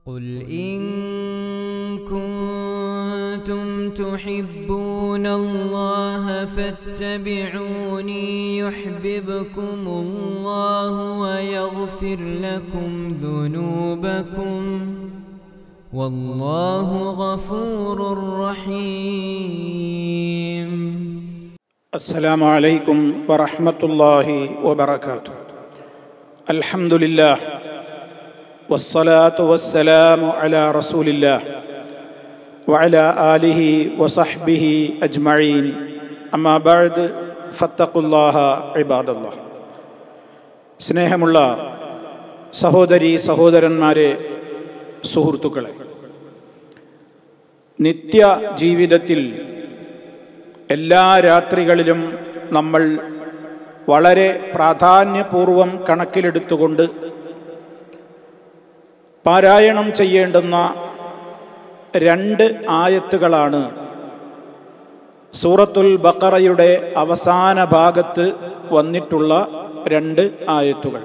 قل إن كنتم تحبون الله فاتبعوني يحببكم الله ويغفر لكم ذنوبكم والله غفور رحيم السلام عليكم ورحمة الله وبركاته الحمد لله والصلاة والسلام على رسول الله وعلى آله وصحبه أجمعين أما بعد فاتقوا الله عباد الله സ്നേഹമുള്ള സഹോദരി സഹോദരന്മാരെ സുഹൃത്തുക്കളെ നിത്യ ജീവിതത്തിൽ എല്ലാ രാത്രികളിലും നമ്മൾ വളരെ പ്രാധാന്യപൂർവം കണക്കിലെടുത്തുകൊണ്ട് പാരായണം ചെയ്യേണ്ടുന്ന രണ്ട് ആയത്തുകളാണ് സൂറത്തുൽ ബക്കറയുടെ അവസാന ഭാഗത്ത് വന്നിട്ടുള്ള രണ്ട് ആയത്തുകൾ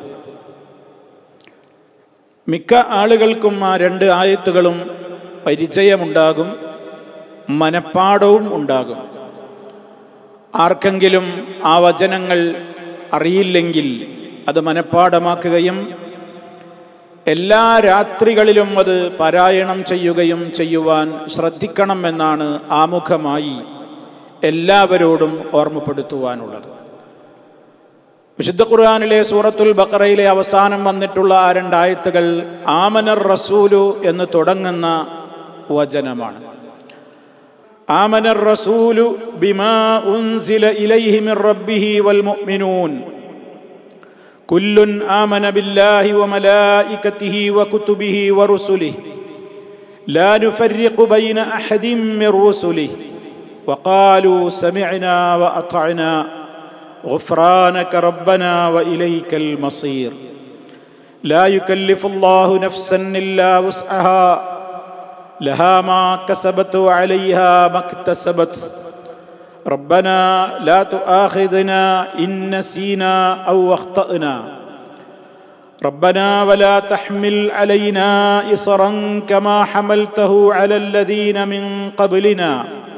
മിക്ക ആളുകൾക്കും ആ രണ്ട് ആയത്തുകളും പരിചയമുണ്ടാകും മനപ്പാടവും ഉണ്ടാകും ആർക്കെങ്കിലും ആ വചനങ്ങൾ അറിയില്ലെങ്കിൽ അത് മനഃപ്പാടമാക്കുകയും എല്ലാ രാത്രികളിലും അത് പാരായണം ചെയ്യുകയും ചെയ്യുവാൻ ശ്രദ്ധിക്കണമെന്നാണ് ആമുഖമായി എല്ലാവരോടും ഓർമ്മപ്പെടുത്തുവാനുള്ളത് വിശുദ്ധ ഖുർആാനിലെ സൂറത്തുൽ ബക്കറയിലെ അവസാനം വന്നിട്ടുള്ള ആ രണ്ടായത്തുകൾ ആമനർ റസൂലു എന്ന് തുടങ്ങുന്ന വചനമാണ് آمن الرسول بما أنزل إليه من ربه والمؤمنون كل آمن بالله وملائكته وكتبه ورسله لا نفرق بين أحد من رسله وقالوا سمعنا وأطعنا غفرانك ربنا وإليك المصير لا يكلف الله نفسا إلا وسعها لها ما كسبت وعليها ما اكتسبت ربنا لا تؤاخذنا إن نسينا أو أخطأنا ربنا ولا تحمل علينا إصرا كما حملته على الذين من قبلنا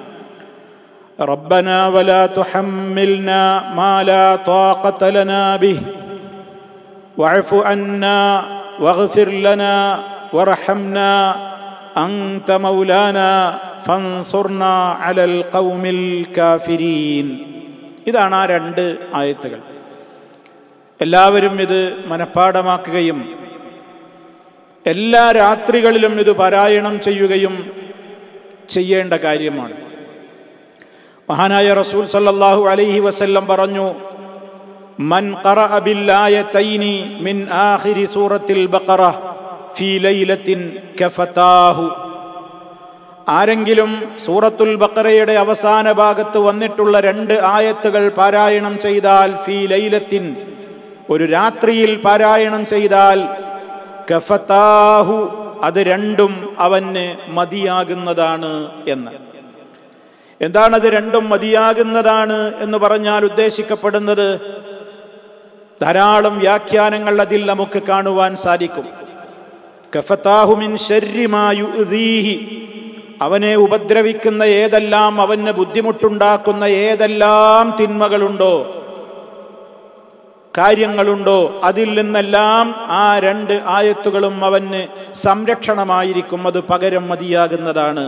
ربنا ولا تحملنا ما لا طاقة لنا به واعف عنا واغفر لنا وارحمنا أنت مولانا فانصرنا على القوم الكافرين ഇതാണ് ആ രണ്ട് ആയത്തുകൾ എല്ലാവരും ഇത് മനഃപ്പാടമാക്കുകയും എല്ലാ രാത്രികളിലും ഇത് പാരായണം ചെയ്യുകയും ചെയ്യേണ്ട കാര്യമാണ് മഹാനായ റസൂൽ സല്ലല്ലാഹു അലൈഹി വസല്ലം പറഞ്ഞു മൻ ഖറഅ ബില്ലായതൈനി മിൻ ആഖിരി സൂറത്തിൽ ബഖറ ഫീ ലൈലത്തിൻ കഫതാഹു ആരെങ്കിലും സൂറത്തുൽ ബക്കറയുടെ അവസാന ഭാഗത്ത് വന്നിട്ടുള്ള രണ്ട് ആയത്തുകൾ പാരായണം ചെയ്താൽ ഫീ ലൈലത്തിൻ ഒരു രാത്രിയിൽ പാരായണം ചെയ്താൽ കഫതാഹു അത് രണ്ടും അവന് മതിയാകുന്നതാണ് എന്ന് എന്താണത് രണ്ടും മതിയാകുന്നതാണ് എന്ന് പറഞ്ഞാൽ ഉദ്ദേശിക്കപ്പെടുന്നത് ധാരാളം വ്യാഖ്യാനങ്ങൾ അതിൽ നമുക്ക് കാണുവാൻ സാധിക്കും കഫത്താഹുമിൻ ശര്യമായുദീഹി അവനെ ഉപദ്രവിക്കുന്ന ഏതെല്ലാം അവന് ബുദ്ധിമുട്ടുണ്ടാക്കുന്ന ഏതെല്ലാം തിന്മകളുണ്ടോ കാര്യങ്ങളുണ്ടോ അതിൽ നിന്നെല്ലാം ആ രണ്ട് ആയത്തുകളും അവന് സംരക്ഷണമായിരിക്കും അത് പകരം മതിയാകുന്നതാണ്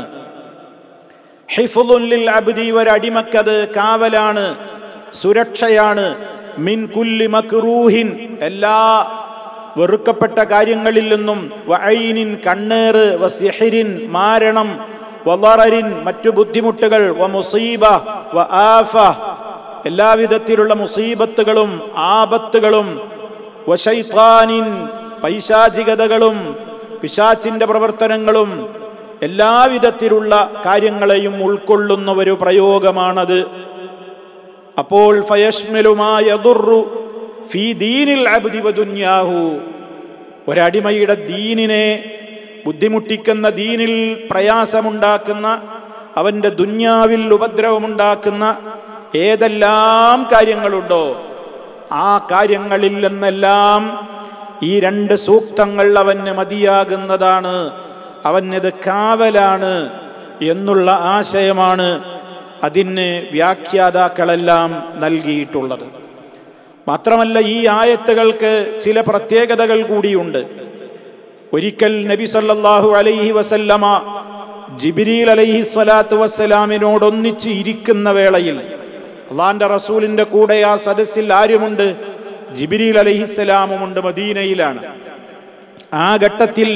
ഹിഫുലുല്ലിൽ അബ്ദി ഒരടിമക്കത് കാവലാണ് സുരക്ഷയാണ് മിൻ കുല്ലി മക്രൂഹിൻ എല്ലാ വെറുക്കപ്പെട്ട കാര്യങ്ങളിൽ നിന്നും വൈനിൻ കണ്ണേറ് വസിഹിരിൻ മാരണം വലറിൻ മറ്റു ബുദ്ധിമുട്ടുകൾ വ മുസീബ വ ആഫ എല്ലാവിധത്തിലുള്ള മുസീബത്തുകളും ആപത്തുകളും വശൈത്താനിൻ പൈശാചികതകളും പിശാച്ചിന്റെ പ്രവർത്തനങ്ങളും എല്ലാവിധത്തിലുള്ള കാര്യങ്ങളെയും ഉൾക്കൊള്ളുന്ന ഒരു പ്രയോഗമാണത് അപ്പോൾ ഫയഷ്മലുമായ ദുർറു ഫീ ദീനിൽ അബ്ദി വദുന്യാഹു ഒരടിമയുടെ ദീനിനെ ബുദ്ധിമുട്ടിക്കുന്ന ദീനിൽ പ്രയാസമുണ്ടാക്കുന്ന അവന്റെ ദുന്യാവിൽ ഉപദ്രവമുണ്ടാക്കുന്ന ഏതെല്ലാം കാര്യങ്ങളുണ്ടോ ആ കാര്യങ്ങളിൽ നിന്നെല്ലാം ഈ രണ്ട് സൂക്തങ്ങൾ അവന് മതിയാകുന്നതാണ് അവനത് കാവലാണ് എന്നുള്ള ആശയമാണ് അതിന് വ്യാഖ്യാതാക്കളെല്ലാം നൽകിയിട്ടുള്ളത് മാത്രമല്ല ഈ ആയത്തുകൾക്ക് ചില പ്രത്യേകതകൾ കൂടിയുണ്ട് ഒരിക്കൽ നബി സല്ലല്ലാഹു അലൈഹി വസല്ലമ ജിബിരിൽ അലൈഹി സ്വലാത്തു വസ്സലാമിനോടൊന്നിച്ച് ഇരിക്കുന്ന വേളയിൽ അള്ളാന്റെ റസൂലിന്റെ കൂടെ ആ സദസ്സിൽ ആരുമുണ്ട് ജിബിരിൽ അലഹിസ്സലാമുമുണ്ട് മദീനയിലാണ് ആ ഘട്ടത്തിൽ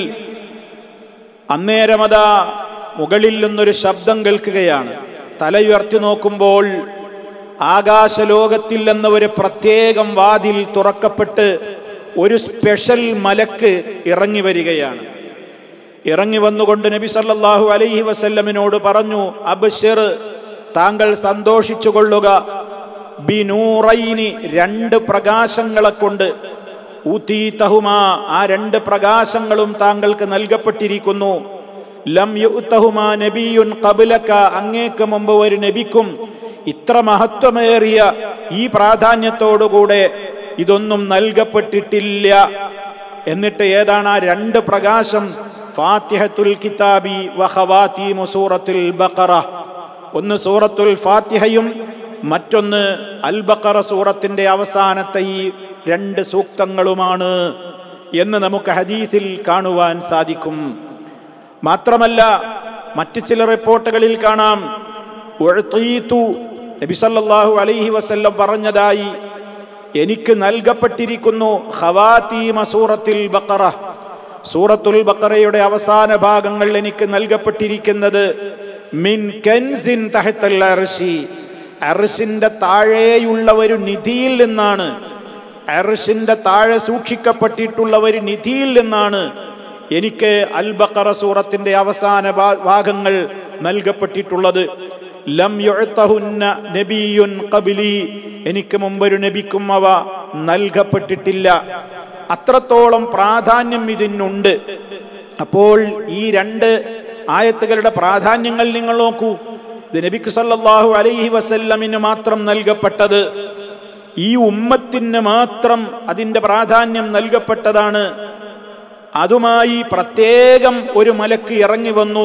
അന്നേരമതാ മുകളിൽ നിന്നൊരു ശബ്ദം കേൾക്കുകയാണ് തലയുയർത്തി നോക്കുമ്പോൾ ആകാശലോകത്തിൽ എന്ന ഒരു പ്രത്യേകം വാതിൽ തുറക്കപ്പെട്ട് ഒരു സ്പെഷ്യൽ മലക്ക് ഇറങ്ങി വരികയാണ് ഇറങ്ങി വന്നുകൊണ്ട് നബി സല്ലല്ലാഹു അലൈഹി വസല്ലമിനോട് പറഞ്ഞു അബ്ശിർ താങ്കൾ സന്തോഷിച്ചു കൊള്ളുക ബിനൂറൈനി രണ്ട് പ്രകാശങ്ങളെ കൊണ്ട് ഊത്തീതഹുമാ ആ രണ്ട് പ്രകാശങ്ങളും താങ്കൾക്ക് നൽകപ്പെട്ടിരിക്കുന്നു ലം യുത്തഹുമാ നബിയുൻ കബിലക്ക അങ്ങേക്ക് മുമ്പ് ഒരു നബിക്കും ഇത്ര മഹത്വമേറിയ ഈ പ്രാധാന്യത്തോടുകൂടെ ഇതൊന്നും നൽകപ്പെട്ടിട്ടില്ല എന്നിട്ട് ഏതാണ് ആ രണ്ട് പ്രകാശം ഫാത്തിഹത്തുൽ കിതാബി വഹവാത്തീമു സൂറത്തുൽ ബഖറ ഒന്ന് സൂറത്തുൽ ഫാത്തിഹയും മറ്റൊന്ന് അൽ ബഖറ സൂറത്തിന്റെ അവസാനത്തെ ഈ രണ്ട് സൂക്തങ്ങളുമാണ് എന്ന് നമുക്ക് ഹദീസിൽ കാണുവാൻ സാധിക്കും മാത്രമല്ല മറ്റ് ചില റിപ്പോർട്ടുകളിൽ കാണാം ഉഴ്ത്തീത്തു നബി സല്ലല്ലാഹു അലൈഹി വസല്ലം പറഞ്ഞതായി എനിക്ക് നൽകപ്പെട്ടിരിക്കുന്നു ഖവാതീമ സൂറത്തിൽ ബഖറ സൂറത്തുൽ ബഖറയുടെ അവസാന ഭാഗങ്ങൾ എനിക്ക് നൽകപ്പെട്ടിരിക്കുന്നത് മിൻ കൻസിൻ തഹത്തൽ അർശി അർശിന്റെ താഴെയുള്ള ഒരു നിധിയിൽ നിന്നാണ് അർശിന്റെ താഴെ സൂക്ഷിക്കപ്പെട്ടിട്ടുള്ള ഒരു നിധിയിൽ നിന്നാണ് എനിക്ക് അൽ ബഖറ സൂറത്തിന്റെ അവസാന ഭാ- ഭാഗങ്ങൾ നൽകപ്പെട്ടിട്ടുള്ളത് ലം യുഅ്തഹുന്ന നബിയുൻ ഖബ്ലി എനിക്ക് മുമ്പൊരു നബിക്കും അവ നൽകപ്പെട്ടിട്ടില്ല അത്രത്തോളം പ്രാധാന്യം ഇതിനുണ്ട് അപ്പോൾ ഈ രണ്ട് ആയത്തുകളുടെ പ്രാധാന്യങ്ങൾ നിങ്ങൾ നോക്കൂ ഇത് നബിക്ക് സല്ലല്ലാഹു അലൈഹി വസല്ലമിന് മാത്രം നൽകപ്പെട്ടത് ഈ ഉമ്മത്തിന് മാത്രം അതിന്റെ പ്രാധാന്യം നൽകപ്പെട്ടതാണ് അതുമായി പ്രത്യേകം ഒരു മലക്ക് ഇറങ്ങി വന്നു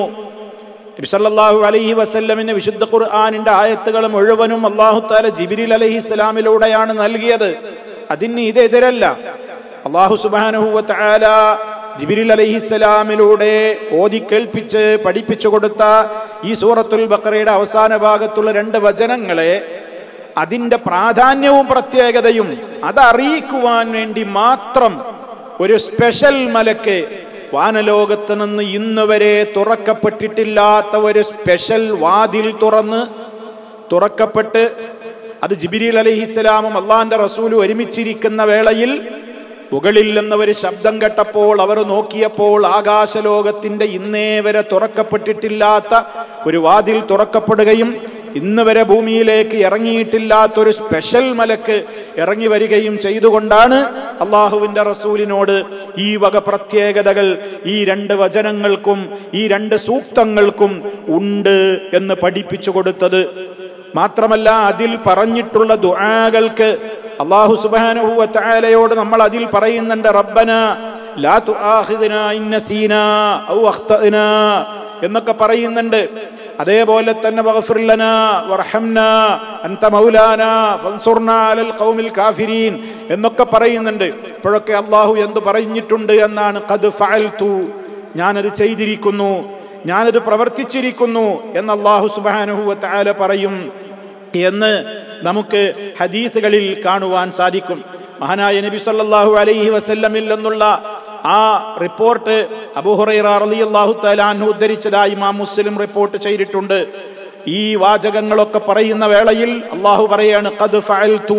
നബി സല്ലല്ലാഹു അലൈഹി വസല്ലമിന് വിശുദ്ധ ഖുർആനിന്റെ ആയത്തുകൾ മുഴുവനും അല്ലാഹു താല ജിബിരിൽ അലൈഹി ഇസ്ലാമിലൂടെയാണ് നൽകിയത് അതിന് ഇതെതിരല്ല അള്ളാഹു സുബ്ഹാനഹു വ തആല ജിബിരിൽ അലൈഹി ഇസ്ലാമിലൂടെ ഓതി കേൾപ്പിച്ച് പഠിപ്പിച്ചു കൊടുത്ത ഈ സൂറത്തുൽ ബഖറയുടെ അവസാന ഭാഗത്തുള്ള രണ്ട് വചനങ്ങളെ അതിന്റെ പ്രാധാന്യവും പ്രത്യേകതയും അതറിയിക്കുവാൻ വേണ്ടി മാത്രം ഒരു സ്പെഷ്യൽ മലക്ക് വാനലോകത്ത് നിന്ന് ഇന്ന് വരെ തുറക്കപ്പെട്ടിട്ടില്ലാത്ത ഒരു സ്പെഷ്യൽ വാതിൽ തുറന്ന് തുറക്കപ്പെട്ട് അത് ജിബിരിൽ അലഹിസ്സലാമും അള്ളാന്റെ റസൂലും ഒരുമിച്ചിരിക്കുന്ന വേളയിൽ മുകളിൽ നിന്ന് ഒരു ശബ്ദം കേട്ടപ്പോൾ അവർ നോക്കിയപ്പോൾ ആകാശലോകത്തിന്റെ ഇന്നേ വരെ തുറക്കപ്പെട്ടിട്ടില്ലാത്ത ഒരു വാതിൽ തുറക്കപ്പെടുകയും ഇന്ന് വരെ ഭൂമിയിലേക്ക് ഇറങ്ങിയിട്ടില്ലാത്ത ഒരു സ്പെഷ്യൽ മലക്ക് ഇറങ്ങി വരികയും ചെയ്തുകൊണ്ടാണ് അള്ളാഹുവിന്റെ റസൂലിനോട് ഈ വക പ്രത്യേകതകൾ ഈ രണ്ട് വചനങ്ങൾക്കും ഈ രണ്ട് സൂക്തങ്ങൾക്കും ഉണ്ട് എന്ന് പഠിപ്പിച്ചു കൊടുത്തത് മാത്രമല്ല അതിൽ പറഞ്ഞിട്ടുള്ള ദുആകൾക്ക് അള്ളാഹു സുബ്ഹാനഹു വ തആലയോട് നമ്മൾ അതിൽ പറയുന്നുണ്ട് റബ്ബന ലാ തുആഖിദ്നാ ഇൻ നസീനാ ഔ അഖ്തഅനാ എന്നൊക്കെ പറയുന്നുണ്ട് അതേപോലെ തന്നെ വഗ്ഫിർ ലനാ വർഹംനാ അൻത മൗലാനാ ഫൻസുർനാ അലൽ ഖൗമിൽ കാഫിരീൻ എന്നൊക്കെ പറയുന്നുണ്ട് ഇപ്പോഴൊക്കെ അള്ളാഹു എന്ത് പറഞ്ഞിട്ടുണ്ട് എന്നാണ് ഖദ് ഫഅൽതു ഞാനത് ചെയ്തിരിക്കുന്നു ഞാനത് പ്രവർത്തിച്ചിരിക്കുന്നു എന്ന് അള്ളാഹു സുബ്ഹാനഹു വ തആല പറയും എന്ന് നമുക്ക് ഹദീസുകളിൽ കാണുവാൻ സാധിക്കും മഹാനായ നബി സല്ലല്ലാഹു അലൈഹി വസല്ലമിൽ നിന്നുള്ള ആ റിപ്പോർട്ട് അബൂഹുറൈറ റളിയല്ലാഹു തആല അൻഹു ഉദ്ധരിച്ചതായി ഇമാം മുസ്ലിം റിപ്പോർട്ട് ചെയ്തിട്ടുണ്ട് ഈ വാചകങ്ങളൊക്കെ പറയുന്ന വേളയിൽ അള്ളാഹു പറയാണ് ഖദ് ഫഅൽതു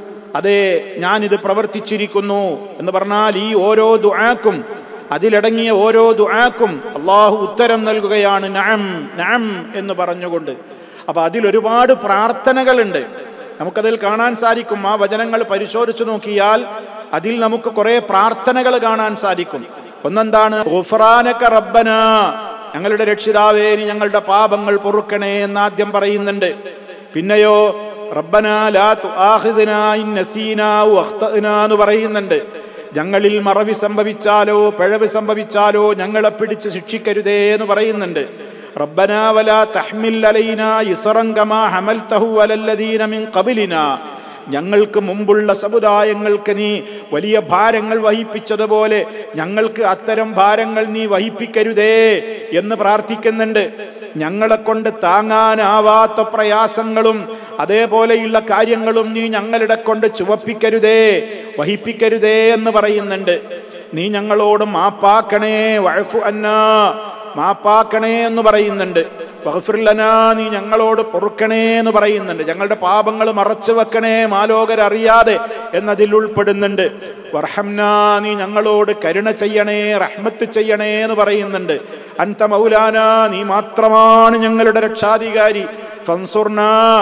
അതെ ഞാനിത് പ്രവർത്തിച്ചിരിക്കുന്നു എന്ന് പറഞ്ഞാൽ ഈ ഓരോ ദുആക്കും അതിലടങ്ങിയ ഓരോ ദുആക്കും അള്ളാഹു ഉത്തരം നൽകുകയാണ് നഅം നഅം എന്ന് പറഞ്ഞുകൊണ്ട് അപ്പൊ അതിൽ ഒരുപാട് പ്രാർത്ഥനകളുണ്ട് നമുക്കതിൽ കാണാൻ സാധിക്കും ആ വചനങ്ങൾ പരിശോധിച്ചു നോക്കിയാൽ അതിൽ നമുക്ക് കുറെ പ്രാർത്ഥനകൾ കാണാൻ സാധിക്കും ഒന്നെന്താണ് ഗുഫ്രാനക റബ്ബന ഞങ്ങളുടെ രക്ഷിതാവേ നീ ഞങ്ങളുടെ പാപങ്ങൾ പൊറുക്കണേ എന്ന് ആദ്യം പറയുന്നുണ്ട് പിന്നെയോ റബ്ബന ലാ തുആഖിദ്നാ ഇൻ നസീനാ ഔ അഖ്തഅനാ എന്ന് പറയുന്നുണ്ട് ഞങ്ങളിൽ മറവി സംഭവിച്ചാലോ പിഴവ് സംഭവിച്ചാലോ ഞങ്ങളെ പിടിച്ച് ശിക്ഷിക്കരുതേ എന്ന് പറയുന്നുണ്ട് ربنا ولا تحمل علينا إصرا كما حملته على الذين من قبلنا ഞങ്ങൾക്ക് മുമ്പുള്ള സമുദായങ്ങൾക്ക് നീ വലിയ ഭാരങ്ങൾ വഹിപ്പിച്ചതുപോലെ ഞങ്ങൾക്ക് അത്തരം ഭാരങ്ങൾ നീ വഹിപ്പിക്കരുതേ എന്ന് പ്രാർത്ഥിക്കുന്നുണ്ട് ഞങ്ങളെ കൊണ്ട് താങ്ങാനാവാത്ത പ്രയാസങ്ങളും അതേപോലെയുള്ള കാര്യങ്ങളും നീ ഞങ്ങളുടെ കൊണ്ട് ചുവപ്പിക്കരുതേ വഹിപ്പിക്കരുതേ എന്ന് പറയുന്നുണ്ട് നീ ഞങ്ങളോട് മാപ്പാക്കണേ വഴഫു അന്നാ മാപ്പാക്കണേ എന്ന് പറയുന്നുണ്ട് വഹഫിർലനാ നീ ഞങ്ങളോട് പൊറുക്കണേ എന്ന് പറയുന്നുണ്ട് ഞങ്ങളുടെ പാപങ്ങൾ മറച്ചു വെക്കണേ മാലോകരറിയാതെ എന്നതിൽ ഉൾപ്പെടുന്നുണ്ട് വർഹംനാ നീ ഞങ്ങളോട് കരുണ ചെയ്യണേ റഹ്മത്ത് ചെയ്യണേ എന്ന് പറയുന്നുണ്ട് അൻത മൗലാന നീ മാത്രമാണ് ഞങ്ങളുടെ രക്ഷാധികാരി ഫൻസുർന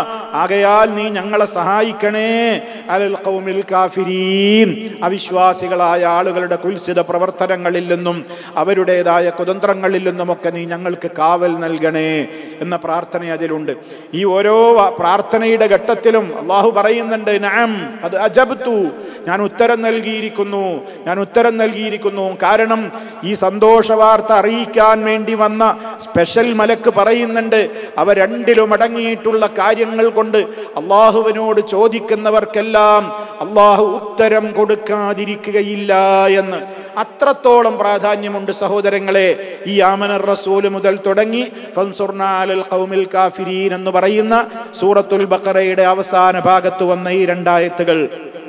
ആകയാൽ നീ ഞങ്ങളെ സഹായിക്കണേ അലൽ ഖൗമിൽ കാഫിരീൻ അവിശ്വാസികളായ ആളുകളുടെ കുൽസിത പ്രവർത്തനങ്ങളിൽ നിന്നും അവരുടേതായ കുതന്ത്രങ്ങളിൽ നിന്നുമൊക്കെ നീ ഞങ്ങൾക്ക് കാവൽ നൽകണേ എന്ന പ്രാർത്ഥന അതിലുണ്ട് ഈ ഓരോ പ്രാർത്ഥനയുടെ ഘട്ടത്തിലും അള്ളാഹു പറയുന്നുണ്ട് നാം അത് അജബ്തു ഞാൻ ഉത്തരം നൽകിയിരിക്കുന്നു ഞാൻ ഉത്തരം നൽകിയിരിക്കുന്നു കാരണം ഈ സന്തോഷ വാർത്ത അറിയിക്കാൻ വേണ്ടി വന്ന സ്പെഷ്യൽ മലക്ക് പറയുന്നുണ്ട് അവ രണ്ടിലും അടങ്ങിയിട്ടുള്ള കാര്യങ്ങൾ കൊണ്ട് അള്ളാഹുവിനോട് ചോദിക്കുന്നവർക്കെല്ലാം അള്ളാഹു ഉത്തരം കൊടുക്കാതിരിക്കുകയില്ല എന്ന് അത്രത്തോളം പ്രാധാന്യമുണ്ട് സഹോദരങ്ങളെ ഈ ആമനർ റസൂല് മുതൽ തുടങ്ങി ഫൻസുർനാലൽ ഖൗമിൽ കാഫിരീൻ എന്ന് പറയുന്ന സൂറത്തുൽ ബഖറയുടെ അവസാന ഭാഗത്ത് വന്ന ഈ രണ്ടായത്തുകൾ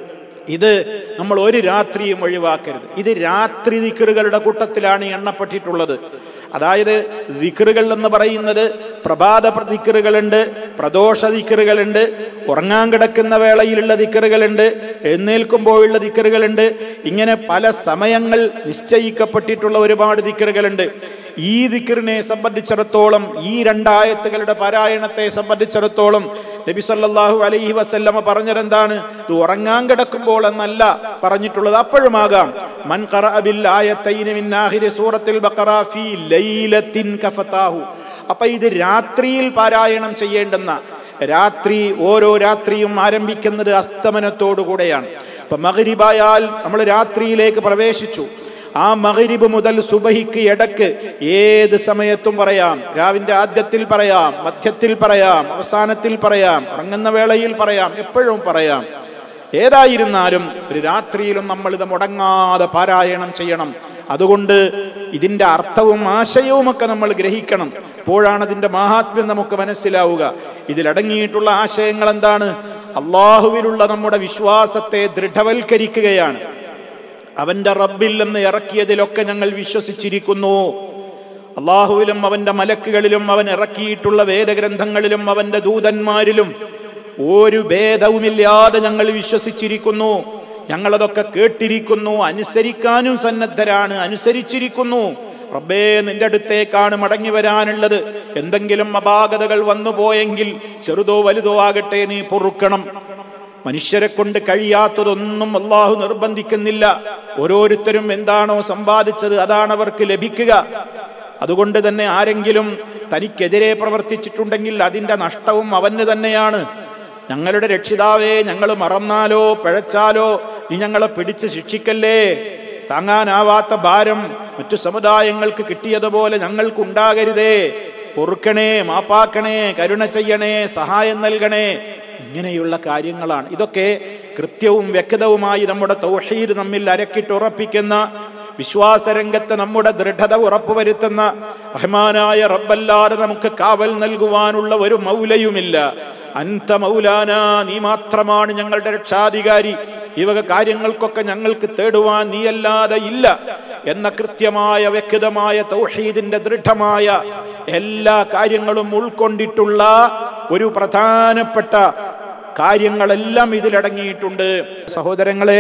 ഇത് നമ്മൾ ഒരു രാത്രിയും ഒഴിവാക്കരുത് ഇത് രാത്രി ദിക്കറുകളുടെ കൂട്ടത്തിലാണ് എണ്ണപ്പെട്ടിട്ടുള്ളത് അതായത് ദിക്കറുകൾ എന്ന് പറയുന്നത് പ്രഭാത ദിക്കറുകളുണ്ട് പ്രദോഷ ദിക്കറുകളുണ്ട് ഉറങ്ങാൻ കിടക്കുന്ന വേളയിലുള്ള ദിക്കറുകളുണ്ട് എഴുന്നേൽക്കുമ്പോഴുള്ള ദിക്കറുകളുണ്ട് ഇങ്ങനെ പല സമയങ്ങൾ നിശ്ചയിക്കപ്പെട്ടിട്ടുള്ള ഒരുപാട് ദിക്കറുകളുണ്ട് ഈ ദിക്കറിനെ സംബന്ധിച്ചിടത്തോളം ഈ രണ്ടായത്തുകളുടെ പാരായണത്തെ സംബന്ധിച്ചിടത്തോളം നബി സല്ലല്ലാഹു അലൈഹി വസല്ലമ പറഞ്ഞതെന്താണ് ഇത് ഉറങ്ങാൻ കിടക്കുമ്പോൾ എന്നല്ല പറഞ്ഞിട്ടുള്ളത് അപ്പോഴുമാകാം മൻ ഖറഅ ബിൽ ആയത്തൈന മിൻ ആഖിരി സൂറത്തുൽ ബഖറ ഫീ ലൈലത്തിൻ കഫതാഹു അപ്പൊ ഇത് രാത്രിയിൽ പാരായണം ചെയ്യേണ്ടുന്ന രാത്രി ഓരോ രാത്രിയും ആരംഭിക്കുന്നത് അസ്തമനത്തോടു കൂടെയാണ് അപ്പൊ മഗ്രിബായാൽ നമ്മൾ രാത്രിയിലേക്ക് പ്രവേശിച്ചു ആ മകരിബ് മുതൽ സുബഹിക്ക് ഇടക്ക് ഏത് സമയത്തും പറയാം രാവിന്റെ ആദ്യത്തിൽ പറയാം മധ്യത്തിൽ പറയാം അവസാനത്തിൽ പറയാം ഉറങ്ങുന്ന വേളയിൽ പറയാം എപ്പോഴും പറയാം ഏതായിരുന്നാലും ഒരു രാത്രിയിലും നമ്മൾ ഇത് മുടങ്ങാതെ പാരായണം ചെയ്യണം അതുകൊണ്ട് ഇതിന്റെ അർത്ഥവും ആശയവും ഒക്കെ നമ്മൾ ഗ്രഹിക്കണം അപ്പോഴാണ് അതിന്റെ മഹാത്മ്യം നമുക്ക് മനസ്സിലാവുക ഇതിലടങ്ങിയിട്ടുള്ള ആശയങ്ങൾ എന്താണ് അള്ളാഹുവിലുള്ള നമ്മുടെ വിശ്വാസത്തെ ദൃഢവൽക്കരിക്കുകയാണ് അവന്റെ റബ്ബിൽ നിന്ന് ഇറക്കിയതിലൊക്കെ ഞങ്ങൾ വിശ്വസിച്ചിരിക്കുന്നു അള്ളാഹുവിലും അവന്റെ മലക്കുകളിലും അവൻ ഇറക്കിയിട്ടുള്ള വേദഗ്രന്ഥങ്ങളിലും അവന്റെ ദൂതന്മാരിലും ഒരു ഭേദവുമില്ലാതെ ഞങ്ങൾ വിശ്വസിച്ചിരിക്കുന്നു ഞങ്ങളതൊക്കെ കേട്ടിരിക്കുന്നു അനുസരിക്കാനും സന്നദ്ധരാണ് അനുസരിച്ചിരിക്കുന്നു റബ്ബേ നിന്റെ അടുത്തേക്കാണ് മടങ്ങി വരാനുള്ളത് എന്തെങ്കിലും അപാകതകൾ വന്നു പോയെങ്കിൽ ചെറുതോ വലുതോ ആകട്ടെ നീ പൊറുക്കണം മനുഷ്യരെ കൊണ്ട് കഴിയാത്തതൊന്നും അള്ളാഹു നിർബന്ധിക്കുന്നില്ല ഓരോരുത്തരും എന്താണോ സമ്പാദിച്ചത് അതാണ് അവർക്ക് ലഭിക്കുക അതുകൊണ്ട് തന്നെ ആരെങ്കിലും തനിക്കെതിരെ പ്രവർത്തിച്ചിട്ടുണ്ടെങ്കിൽ അതിന്റെ നഷ്ടവും അവന് തന്നെയാണ് ഞങ്ങളുടെ രക്ഷിതാവേ ഞങ്ങൾ മറന്നാലോ പിഴച്ചാലോ നീ ഞങ്ങളെ പിടിച്ച് ശിക്ഷിക്കല്ലേ താങ്ങാനാവാത്ത ഭാരം മറ്റു സമുദായങ്ങൾക്ക് കിട്ടിയതുപോലെ ഞങ്ങൾക്കുണ്ടാകരുതേ പൊറുക്കണേ മാപ്പാക്കണേ കരുണ ചെയ്യണേ സഹായം നൽകണേ ഇങ്ങനെയുള്ള കാര്യങ്ങളാണ് ഇതൊക്കെ കൃത്യവും വ്യക്തവുമായി നമ്മുടെ തൗഹീദ് നമ്മിൽ അരക്കിട്ടുറപ്പിക്കുന്ന വിശ്വാസരംഗത്ത് നമ്മുടെ ദൃഢത ഉറപ്പുവരുത്തുന്ന റഹ്മാനായ റബ്ബല്ലാതെ നമുക്ക് കാവൽ നൽകുവാനുള്ള ഒരു മൗലയുമില്ല അന്ത മൗലാന നീ മാത്രമാണ് ഞങ്ങളുടെ രക്ഷാധികാരി ഈ വക കാര്യങ്ങൾക്കൊക്കെ ഞങ്ങൾക്ക് തേടുവാൻ നീയല്ലാതെ ഇല്ല എന്ന കൃത്യമായ വ്യക്തമായ തൗഹീദിന്റെ ദൃഢമായ എല്ലാ കാര്യങ്ങളും ഉൾക്കൊണ്ടിട്ടുള്ള ഒരു പ്രധാനപ്പെട്ട കാര്യങ്ങളെല്ലാം ഇതിലടങ്ങിയിട്ടുണ്ട് സഹോദരങ്ങളെ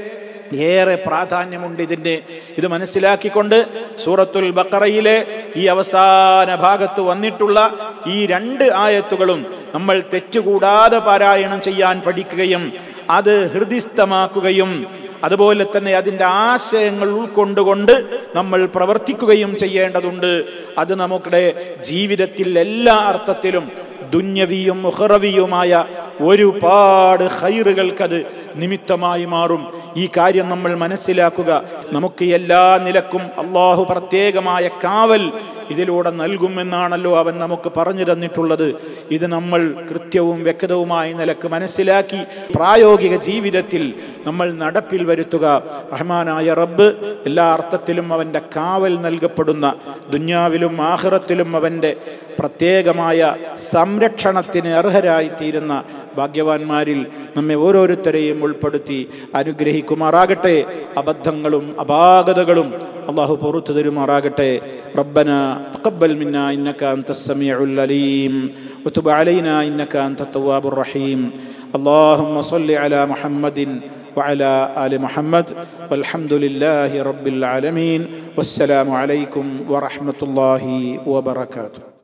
ഏറെ പ്രാധാന്യമുണ്ട് ഇതിൻ്റെ ഇത് മനസ്സിലാക്കിക്കൊണ്ട് സൂറത്തുൽ ബക്കറയിലെ ഈ അവസാന ഭാഗത്ത് വന്നിട്ടുള്ള ഈ രണ്ട് ആയത്തുകളും നമ്മൾ തെറ്റുകൂടാതെ പാരായണം ചെയ്യാൻ പഠിക്കുകയും അത് ഹൃദിസ്ഥമാക്കുകയും അതുപോലെ തന്നെ അതിൻ്റെ ആശയങ്ങൾ ഉൾക്കൊണ്ടുകൊണ്ട് നമ്മൾ പ്രവർത്തിക്കുകയും ചെയ്യേണ്ടതുണ്ട് അത് നമ്മുടെ ജീവിതത്തിൽ എല്ലാ അർത്ഥത്തിലും ദുന്യവിയും മുഹറവിയുമായ ഒരുപാട് ഹൈറുകൾക്കത് നിമിത്തമായി മാറും ഈ കാര്യം നമ്മൾ മനസ്സിലാക്കുക നമുക്ക് എല്ലാ നിലക്കും അള്ളാഹു പ്രത്യേകമായ കാവൽ ഇതിലൂടെ നൽകുമെന്നാണല്ലോ അവൻ നമുക്ക് പറഞ്ഞു തന്നിട്ടുള്ളത് ഇത് നമ്മൾ കൃത്യവും വ്യക്തവുമായ നിലക്ക് മനസ്സിലാക്കി പ്രായോഗിക ജീവിതത്തിൽ നമ്മൾ നടപ്പിൽ വരുത്തുക റഹ്മാനായ റബ്ബ് എല്ലാ അർത്ഥത്തിലും അവൻ്റെ കാവൽ നൽകപ്പെടുന്ന ദുന്യാവിലും ആഹ്റത്തിലും അവൻ്റെ പ്രത്യേകമായ സംരക്ഷണത്തിന് അർഹരായി തീരുന്ന ഭാഗ്യവാന്മാരിൽ നമ്മെ ഓരോരുത്തരെയും ഉൾപ്പെടുത്തി അനുഗ്രഹിക്കുമാറാകട്ടെ അബദ്ധങ്ങളും അപാകതകളും അള്ളാഹു പുറത്തു തരുമാറാകട്ടെ റബ്ബന തഖബ്ബൽ മിന്ന ഇന്നക അൻത സമീഉൽ അലീം وتب علينا إنك أنت التواب الرحيم اللهم صل على محمد وعلى آل محمد والحمد لله رب العالمين والسلام عليكم ورحمة الله وبركاته